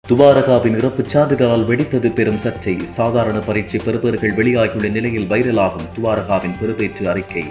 துவாரகாவின் இறப்புச் சான்றிதழால் வெடித்தது பெரும் சர்ச்சை சாதாரண பரீட்சை பெறுபவர்கள் வெளியாகியுள்ள நிலையில் வைரலாகும் துவாரகாவின் பொறுப்பேற்று அறிக்கை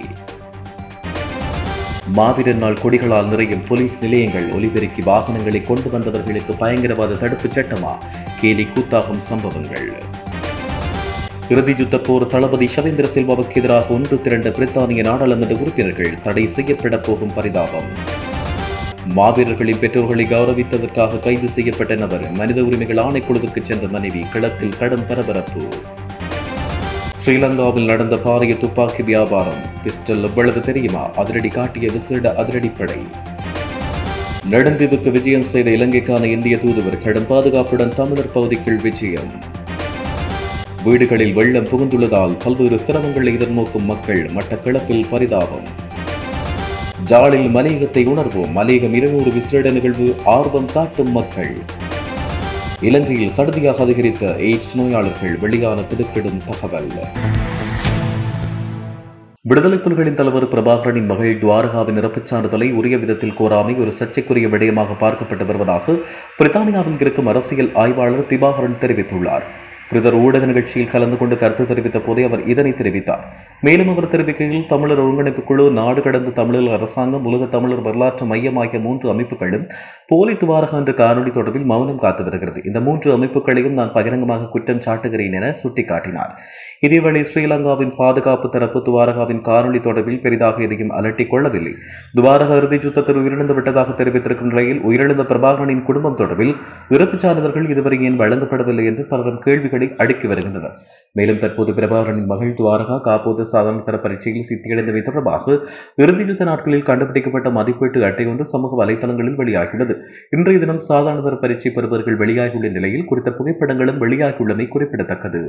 மாவீரர் நாள் கொடிகளால் நிறையும் போலீஸ் நிலையங்கள் ஒலிபெருக்கி வாகனங்களை கொண்டு வந்தவர்களுக்கு பயங்கரவாத தடுப்புச் சட்டமா கேலி கூத்தாகும் சம்பவங்கள் இறுதி யுத்த போர் தளபதி ஷவேந்திர சில்வாவுக்கு எதிராக ஒன்று திரண்ட பிரித்தானிய நாடாளுமன்ற உறுப்பினர்கள் தடை செய்யப்பட போகும் பரிதாபம் மாவீரர்களின் பெற்றோர்களை கௌரவித்ததற்காக கைது செய்யப்பட்ட நபர் மனித உரிமைகள் ஆணைக்குழுவுக்கு சென்ற மனைவி கிழக்கில் கடும் பரபரப்பு ஸ்ரீலங்காவில் நடந்த பாரிய துப்பாக்கி வியாபாரம் பிஸ்டல் எவ்வளவு தெரியுமா அதிரடி காட்டிய விசேட அதிரடிப்படை நெடுந்தீவுக்கு விஜயம் செய்த இலங்கைக்கான இந்திய தூதுவர் கடும் பாதுகாப்புடன் தமிழர் பகுதிக்குள் விஜயம் வீடுகளில் வெள்ளம் புகுந்துள்ளதால் பல்வேறு சிரமங்களை எதிர்நோக்கும் மக்கள் மட்டக்களப்பில் பரிதாபம் ஜாலில் மலையகத்தை உணர்வோம் மலையகம் இருநூறு விசேட நிகழ்வு ஆர்வம் காட்டும் மக்கள் இலங்கையில் சடுதியாக அதிகரித்த எய்ட்ஸ் நோயாளர்கள் வெளியான திடுக்கிடும் தகவல் விடுதலை புலிகளின் தலைவர் பிரபாகரனின் மகள் துவாரகாவின் இறப்புச் சான்றிதழை உரிய விதத்தில் கோராமை ஒரு சர்ச்சைக்குரிய விடயமாக பார்க்கப்பட்டு வருவதாக பிரித்தானியாவில் இருக்கும் அரசியல் ஆய்வாளர் திபாகரன் தெரிவித்துள்ளார் பிரதர் ஊடக நிகழ்ச்சியில் கலந்து கொண்டு கருத்து தெரிவித்த போதே அவர் இதனை தெரிவித்தார் மேலும் அவர் தெரிவிக்கையில் தமிழர் ஒருங்கிணைப்பு குழு நாடு கடந்த தமிழர் அரசாங்கம் உலக தமிழர் வரலாற்று மையம் ஆகிய மூன்று அமைப்புகளும் போலி துவாரகா என்ற காணொலி தொடர்பில் மௌனம் காத்து வருகிறது இந்த மூன்று அமைப்புகளையும் நான் பகிரங்கமாக குற்றம் சாட்டுகிறேன் என சுட்டிக்காட்டினார் இதேவேளை ஸ்ரீலங்காவின் பாதுகாப்பு தரப்பு துவாரகாவின் காணொலி தொடர்பில் பெரிதாக எதையும் அலட்டிக் கொள்ளவில்லை துவாரகா இறுதி யுத்தத்தில் உயிரிழந்து விட்டதாக தெரிவித்திருக்கும் நிலையில் உயிரிழந்த பிரபாகரனின் குடும்பம் தொடர்பில் இறப்புச் சான்றிதழ்கள் இதுவரை ஏன் வழங்கப்படவில்லை என்று பலரும் கேள்விகளை அடுக்கி வருகின்றனர் மேலும் தற்போது பிரபாகரனின் மகள் துவாரகா காப்போது சாதாரண தர பரீட்சையில் சித்தியடைந்தவை தொடர்பாக இறுதி யுத்த நாட்களில் கண்டுபிடிக்கப்பட்ட மதிப்பீட்டு அட்டை ஒன்று சமூக வலைதளங்களில் வெளியாகியுள்ளது இன்றைய தினம் சாதாரண தர பரீட்சை பெறுபவர்கள் வெளியாகியுள்ள நிலையில் குறித்த புகைப்படங்களும் வெளியாகியுள்ளமை குறிப்பிடத்தக்கது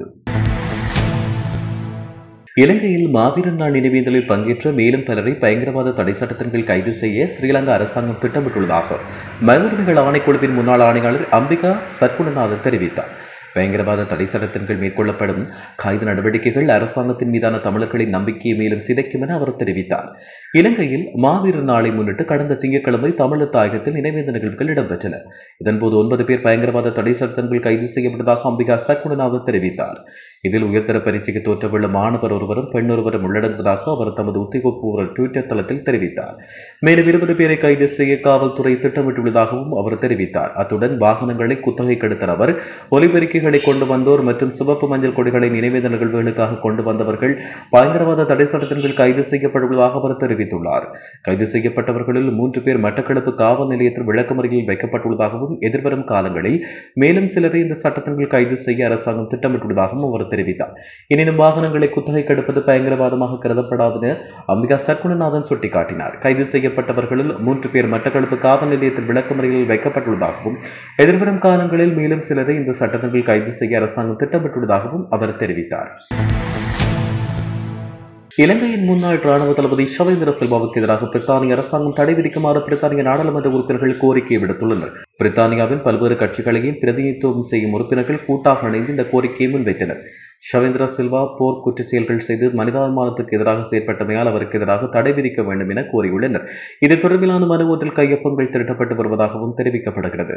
இலங்கையில் மாவீரன் நாள் நினைவேந்தலில் பங்கேற்ற மேலும் பலரை பயங்கரவாத தடை சட்டத்தின் கீழ் கைது செய்ய ஸ்ரீலங்கா அரசாங்கம் திட்டமிட்டுள்ளதாக மனிதர்கள் ஆணைக்குழுவின் முன்னாள் ஆணையாளர் அம்பிகா சர்க்குணநாதன் தெரிவித்தார் பயங்கரவாத தடை சட்டத்தின் கீழ் மேற்கொள்ளப்படும் கைது நடவடிக்கைகள் அரசாங்கத்தின் மீதான தமிழர்களின் நம்பிக்கையை மேலும் சிதைக்கும் என அவர் தெரிவித்தார் இலங்கையில் மாவீரர் நாளை முன்னிட்டு கடந்த திங்கட்கிழமை தமிழர் தாயகத்தில் நினைவேந்த நிகழ்வுகள் இடம்பெற்றன இதன்போது ஒன்பது பேர் பயங்கரவாத தடை சட்டத்தின் கீழ் கைது செய்யப்பட்டதாக அம்பிகா சர்க்குணநாதன் தெரிவித்தார் இதில் உயர்தர பரீட்சைக்கு தோற்றவுள்ள மாணவர் ஒருவரும் பெண் ஒருவரும் உள்ளடங்குவதாக அவர் தமது உத்தியோகபூர்வ ட்விட்டர் தளத்தில் தெரிவித்தார் மேலும் இருபது பேரை கைது செய்ய காவல்துறை திட்டமிட்டுள்ளதாகவும் அவர் தெரிவித்தார் அத்துடன் வாகனங்களை குத்தகை கெடுத்த நபர் ஒலிபெருக்கிகளை கொண்டு வந்தோர் மற்றும் சிவப்பு மஞ்சள் கொடிகளை நினைவேந்த நிகழ்வுகளுக்காக கொண்டு வந்தவர்கள் பயங்கரவாத தடை சட்டத்தின் கீழ் கைது செய்யப்பட்டுள்ளதாக அவர் தெரிவித்துள்ளார் கைது செய்யப்பட்டவர்களில் மூன்று பேர் மட்டக்களப்பு காவல் நிலையத்தில் விளக்கமறியில் வைக்கப்பட்டுள்ளதாகவும் எதிர்வரும் காலங்களில் மேலும் சிலரை இந்த சட்டத்தின் கீழ் கைது செய்ய அரசாங்கம் திட்டமிட்டுள்ளதாகவும் அவர் தெரிவித்தார் எனினும் வாகனங்களை குத்தகை கெடுப்பது பயங்கரவாதமாக கருதப்படாது என அம்பிகா சர்க்குணநாதன் சுட்டிக்காட்டினார் கைது செய்யப்பட்டவர்களில் மூன்று பேர் மட்டக்களப்பு காவல் நிலையத்தில் விளக்கமறியலில் வைக்கப்பட்டுள்ளதாகவும் எதிர்வரும் காலங்களில் மேலும் சிலரை இந்த சட்டத்தின் கீழ் கைது செய்ய அரசாங்கம் திட்டமிட்டுள்ளதாகவும் அவர் தெரிவித்தார் இலங்கையின் முன்னாள் ராணுவ தளபதி ஷவேந்திர சில்வாவுக்கு எதிராக பிரித்தானிய அரசாங்கம் தடை விதிக்குமாறு பிரித்தானிய நாடாளுமன்ற உறுப்பினர்கள் கோரிக்கை விடுத்துள்ளனர் பிரித்தானியாவின் பல்வேறு கட்சிகளையும் பிரதிநிதித்துவம் செய்யும் உறுப்பினர்கள் கூட்டாக இணைந்து இந்த கோரிக்கையை முன்வைத்தனர் ஷவேந்திர சில்வா போர் குற்றச் செயல்கள் செய்து மனிதாபிமானத்துக்கு எதிராக செயற்பட்டமையால் அவருக்கு எதிராக தடை விதிக்க வேண்டும் என கோரியுள்ளனர் இது தொடர்பிலான மனு ஒன்றில் கையொப்பங்கள் திரட்டப்பட்டு வருவதாகவும் தெரிவிக்கப்படுகிறது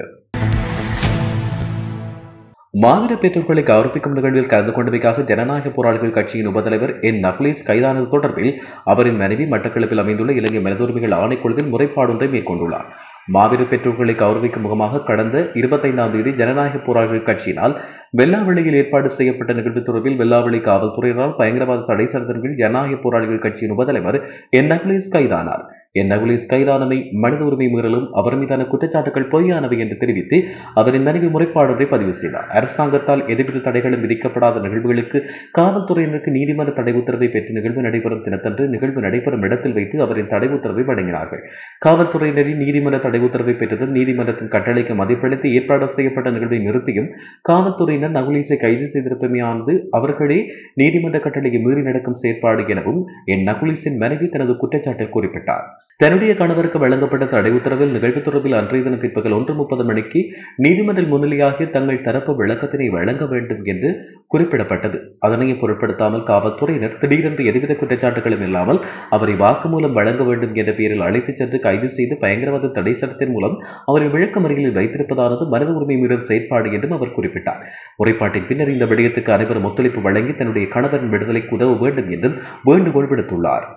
மாவீர பெற்றோர்களை கௌரவிக்கும் நிகழ்வில் கலந்து கொண்டமைக்காக ஜனநாயக போராளிகள் கட்சியின் உபதலைவர் என் நகுலேஸ் கைதானது தொடர்பில் அவரின் மனைவி மட்டக்களப்பில் அமைந்துள்ள இலங்கை மனிதுரிமைகள் ஆணைக்குழுவில் முறைப்பாடு ஒன்றை மேற்கொண்டுள்ளார் மாவீர பெற்றோர்களை கௌரவிக்கும் முகமாக கடந்த இருபத்தைந்தாம் தேதி ஜனநாயக போராளிகள் கட்சியினால் வெள்ளாவளியில் ஏற்பாடு செய்யப்பட்ட நிகழ்வு தொடர்பில் வெள்ளாவளி காவல்துறையினரால் பயங்கரவாத தடை சட்டத்தின் கீழ் ஜனநாயக போராளிகள் கட்சியின் உபதலைவர் என் நகுலேஸ் கைதானார் என் நகுலேஸ் கைதானமை மனித உரிமை மீறலும் அவர் மீதான குற்றச்சாட்டுகள் பொய்யானவை என்று தெரிவித்து அவரின் மனைவி முறைப்பாடொன்றை பதிவு செய்தார் அரசாங்கத்தால் எதிர்வித தடைகளும் விதிக்கப்படாத நிகழ்வுகளுக்கு காவல்துறையினருக்கு நீதிமன்ற தடை உத்தரவை பெற்று நிகழ்வு நடைபெறும் தினத்தன்று நிகழ்வு நடைபெறும் இடத்தில் வைத்து அவரின் தடை உத்தரவை வழங்கினார்கள் காவல்துறையினரின் நீதிமன்ற தடை உத்தரவை பெற்றதும் நீதிமன்றத்தின் கட்டளைக்கு மதிப்பளித்து ஏற்பாடு செய்யப்பட்ட நிகழ்வை நிறுத்தியும் காவல்துறையினர் நகுலேஸை கைது செய்திருப்பமையானது அவர்களே நீதிமன்ற கட்டளையை மீறி நடக்கும் செயற்பாடு எனவும் என் நகுலேஸின் மனைவி தனது குற்றச்சாட்டில் குறிப்பிட்டார் தன்னுடைய கணவருக்கு வழங்கப்பட்ட தடை உத்தரவில் நிகழ்வு தொடர்பில் அன்றைய தினம் பிற்பகல் ஒன்று முப்பது மணிக்கு நீதிமன்றில் முன்னிலையாகி தங்கள் தரப்பு விளக்கத்தினை வழங்க வேண்டும் என்று குறிப்பிடப்பட்டது அதனையும் பொருட்படுத்தாமல் காவல்துறையினர் திடீரென்று எதுவித குற்றச்சாட்டுகளும் இல்லாமல் அவரை வாக்குமூலம் வழங்க வேண்டும் என்ற பெயரில் அழைத்துச் சென்று கைது செய்து பயங்கரவாத தடை சட்டத்தின் மூலம் அவரை விளக்கமறியலில் வைத்திருப்பதானது மனித உரிமை மீறும் செயற்பாடு என்றும் அவர் குறிப்பிட்டார் முறைப்பாட்டின் பின்னர் இந்த விடயத்துக்கு அனைவரும் ஒத்துழைப்பு வழங்கி தன்னுடைய கணவரின் விடுதலைக்கு உதவ வேண்டும் என்றும் வேண்டுகோள் விடுத்துள்ளார்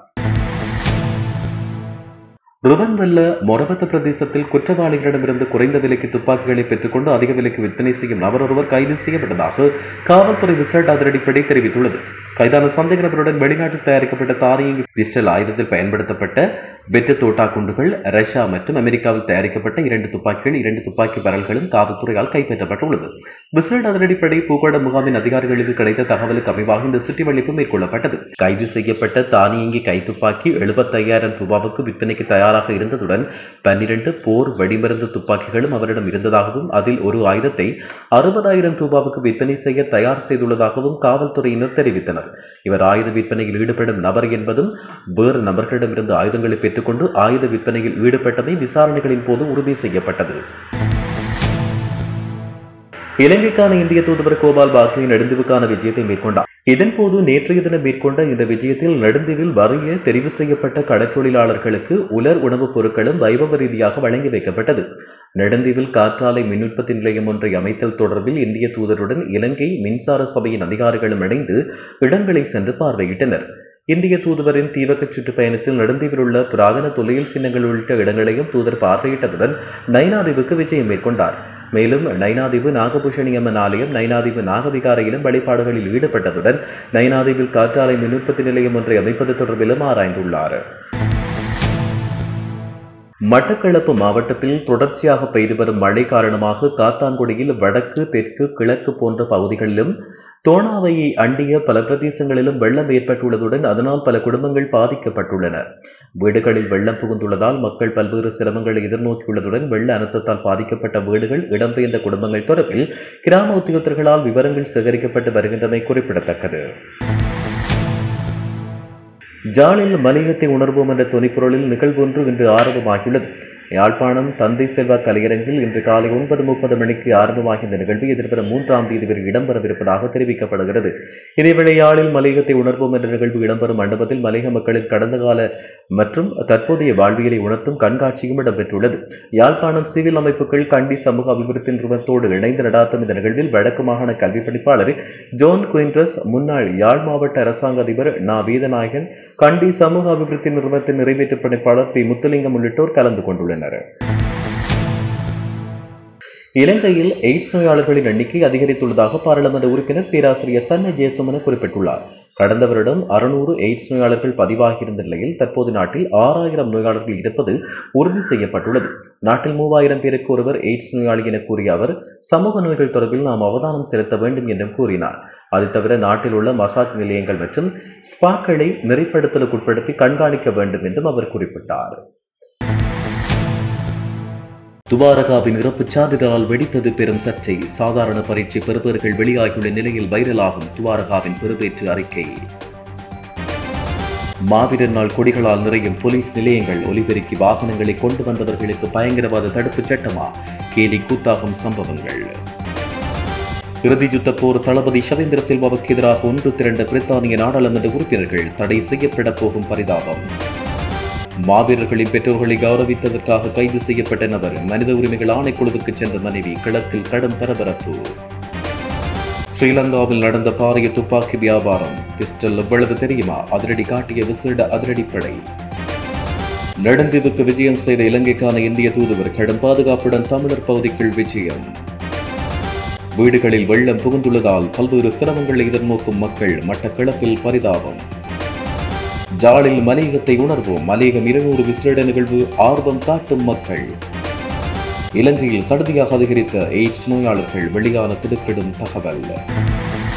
ருவன்வெல்ல மொரபத்த பிரதேசத்தில் குற்றவாளிகளிடமிருந்து குறைந்த விலைக்கு துப்பாக்கிகளை பெற்றுக்கொண்டு அதிக விலைக்கு விற்பனை செய்யும் நபர் ஒருவர் கைது செய்யப்பட்டதாக காவல்துறை விசேட அதிரடிப்படை தெரிவித்துள்ளது கைதான சந்தேக நபருடன் வெளிநாட்டில் தயாரிக்கப்பட்ட தானியங்கி பிஸ்டல் ஆயுதத்தில் பயன்படுத்தப்பட்ட வெட்டு தோட்டா குண்டுகள் ரஷ்யா மற்றும் அமெரிக்காவில் தயாரிக்கப்பட்ட இரண்டு துப்பாக்கிகள் இரண்டு துப்பாக்கி பரல்களும் காவல்துறையால் கைப்பற்றப்பட்டுள்ளது விசேட அதிரடிப்படை பூகோட முகாமின் அதிகாரிகளுக்கு கிடைத்த தகவலுக்கு அமைவாக இந்த சுற்றிவளைப்பு மேற்கொள்ளப்பட்டது கைது செய்யப்பட்ட தானியங்கி கைத்துப்பாக்கி எழுபத்தையாயிரம் ரூபாவுக்கு விற்பனைக்கு தயாராக இருந்ததுடன் பன்னிரண்டு போர் வெடிமருந்து துப்பாக்கிகளும் அவரிடம் இருந்ததாகவும் அதில் ஒரு ஆயுதத்தை அறுபதாயிரம் ரூபாவுக்கு விற்பனை செய்ய தயார் செய்துள்ளதாகவும் காவல்துறையினர் தெரிவித்தனர் இவர் ஆயுத விற்பனையில் ஈடுபடும் நபர் என்பதும் வேறு நபர்களிடமிருந்து ஆயுதங்களை பெற்றுக்கொண்டு ஆயுத விற்பனையில் ஈடுபட்டமை விசாரணைகளின் போது உறுதி செய்யப்பட்டது இலங்கைக்கான இந்திய தூதுவர் கோபால் பாக்லே நெடுந்தீவுக்கான விஜயத்தை மேற்கொண்டார் இதன்போது நேற்றைய தினம் மேற்கொண்ட இந்த விஜயத்தில் நெடுந்தீவில் வறிய தெரிவு செய்யப்பட்ட கடற்றொழிலாளர்களுக்கு உலர் உணவுப் பொருட்களும் வைபவ ரீதியாக வழங்கி வைக்கப்பட்டது நெடுந்தீவில் காற்றாலை மின் உற்பத்தி நிலையம் ஒன்றை அமைத்தல் தொடர்பில் இந்திய தூதருடன் இலங்கை மின்சார சபையின் அதிகாரிகளும் இணைந்து இடங்களை சென்று பார்வையிட்டனர் இந்திய தூதுவரின் தீவக சுற்றுப்பயணத்தில் நெடுந்தீவில் உள்ள புராதன தொல்லியல் சின்னங்கள் உள்ளிட்ட இடங்களையும் தூதர் பார்வையிட்டதுடன் நைனாதீவுக்கு விஜயம் மேற்கொண்டார் மேலும் நைனாதீவு நாகபூஷணி அம்மன் ஆலயம் நைனாதீவு நாகவிகாரையிலும் வழிபாடுகளில் ஈடுபட்டதுடன் நைனாதீவில் காற்றாலை மின் உற்பத்தி நிலையம் ஒன்றை அமைப்பது தொடர்பிலும் ஆராய்ந்துள்ளார் மட்டக்களப்பு மாவட்டத்தில் தொடர்ச்சியாக பெய்து வரும் மழை காரணமாக காத்தான்குடியில் வடக்கு தெற்கு கிழக்கு போன்ற பகுதிகளிலும் தோணாவையை அண்டிய பல பிரதேசங்களிலும் வெள்ளம் ஏற்பட்டுள்ளதுடன் அதனால் பல குடும்பங்கள் பாதிக்கப்பட்டுள்ளன வீடுகளில் வெள்ளம் புகுந்துள்ளதால் மக்கள் பல்வேறு சிரமங்களை எதிர்நோக்கியுள்ளதுடன் வெள்ள அனர்த்தத்தால் பாதிக்கப்பட்ட வீடுகள் இடம்பெயர்ந்த குடும்பங்கள் தொடர்பில் கிராம உத்தியோகத்தர்களால் விவரங்கள் சேகரிக்கப்பட்டு வருகின்றமை குறிப்பிடத்தக்கது ஜாலில் மலிகத்தை உணர்வோம் என்ற துணிப்பொருளில் நிகழ்வொன்று இன்று ஆரம்பமாகியுள்ளது யாழ்ப்பாணம் தந்தை செல்வா கலையரங்கில் இன்று காலை ஒன்பது முப்பது மணிக்கு ஆரம்பமாகிய இந்த நிகழ்வு எதிர்வரும் மூன்றாம் தேதி வரை இடம்பெறவிருப்பதாக தெரிவிக்கப்படுகிறது இதேவேளை யாழில் மலையகத்தை உணர்வோம் என்ற நிகழ்வு இடம்பெறும் மண்டபத்தில் மலையக மக்களின் கடந்த கால மற்றும் தற்போதைய வாழ்வியலை உணர்த்தும் கண்காட்சியும் இடம்பெற்றுள்ளது யாழ்ப்பாணம் சிவில் அமைப்புகள் கண்டி சமூக அபிவிருத்தி நிறுவனத்தோடு இணைந்து நடாத்தும் இந்த நிகழ்வில் வடக்கு மாகாண கல்வி பணிப்பாளர் ஜோன் குயின்ட்ரஸ் முன்னாள் யாழ் மாவட்ட அரசாங்க அதிபர் நா வேதநாயகன் கண்டி சமூக அபிவிருத்தி நிறுவனத்தின் நிறைவேற்று பணிப்பாளர் பி முத்துலிங்கம் உள்ளிட்டோர் கலந்து கொண்டுள்ளனர் இலங்கையில் எய்ட்ஸ் நோயாளர்களின் எண்ணிக்கை அதிகரித்துள்ளதாக பாராளுமன்ற உறுப்பினர் பேராசிரியர் சன்ன ஜெயசுமன குறிப்பிட்டுள்ளார் கடந்த வருடம் அறுநூறு எய்ட்ஸ் நோயாளர்கள் பதிவாகியிருந்த நிலையில் தற்போது நாட்டில் ஆறாயிரம் நோயாளர்கள் இருப்பது உறுதி செய்யப்பட்டுள்ளது நாட்டில் மூவாயிரம் பேருக்கு ஒருவர் எய்ட்ஸ் நோயாளி என கூறிய அவர் சமூக நோய்கள் தொடர்பில் நாம் அவதானம் செலுத்த வேண்டும் என்றும் கூறினார் அது தவிர நாட்டில் உள்ள மசாஜ் நிலையங்கள் மற்றும் ஸ்பாக்களை நெறிப்படுத்தலுக்கு உட்படுத்தி கண்காணிக்க வேண்டும் என்றும் அவர் குறிப்பிட்டார் துவாரகாவின் இறப்புச் சான்றிதழால் வெடித்தது பெரும் சர்ச்சை சாதாரண பரீட்சை பெறுபவர்கள் வெளியாகியுள்ள நிலையில் வைரலாகும் துவாரகாவின் பெறுபேற்று அறிக்கை மாவீரர் நாள் கொடிகளால் நிறையும் போலீஸ் நிலையங்கள் ஒலிபெருக்கி வாகனங்களை கொண்டு வந்தவர்களுக்கு பயங்கரவாத தடுப்புச் சட்டமா கேலி கூத்தாகும் சம்பவங்கள் இறுதி யுத்த போர் தளபதி ஷவேந்திர சில்வாவுக்கு எதிராக ஒன்று திரண்ட பிரித்தானிய நாடாளுமன்ற உறுப்பினர்கள் தடை செய்யப்பட போகும் பரிதாபம் மாவீரர்களின் பெற்றோர்களை கௌரவித்ததற்காக கைது செய்யப்பட்ட நபர் மனித உரிமைகள் ஆணைக்குழுவுக்கு சென்ற மனைவி கிழக்கில் கடும் பரபரப்பு ஸ்ரீலங்காவில் நடந்த பாரிய துப்பாக்கி வியாபாரம் பிஸ்டல் எவ்வளவு தெரியுமா அதிரடி காட்டிய விசேட அதிரடிப்படை நெடுந்தீவுக்கு விஜயம் செய்த இலங்கைக்கான இந்திய தூதுவர் கடும் பாதுகாப்புடன் தமிழர் பகுதிக்குள் விஜயம் வீடுகளில் வெள்ளம் புகுந்துள்ளதால் பல்வேறு சிரமங்களை எதிர்நோக்கும் மக்கள் மட்டக்களப்பில் பரிதாபம் ஜாலில் மலையகத்தை உணர்வோம் மலையகம் இருநூறு விசேட நிகழ்வு ஆர்வம் காட்டும் மக்கள் இலங்கையில் சடுதியாக அதிகரித்த எய்ட்ஸ் நோயாளர்கள் வெளியான திடுக்கிடும் தகவல்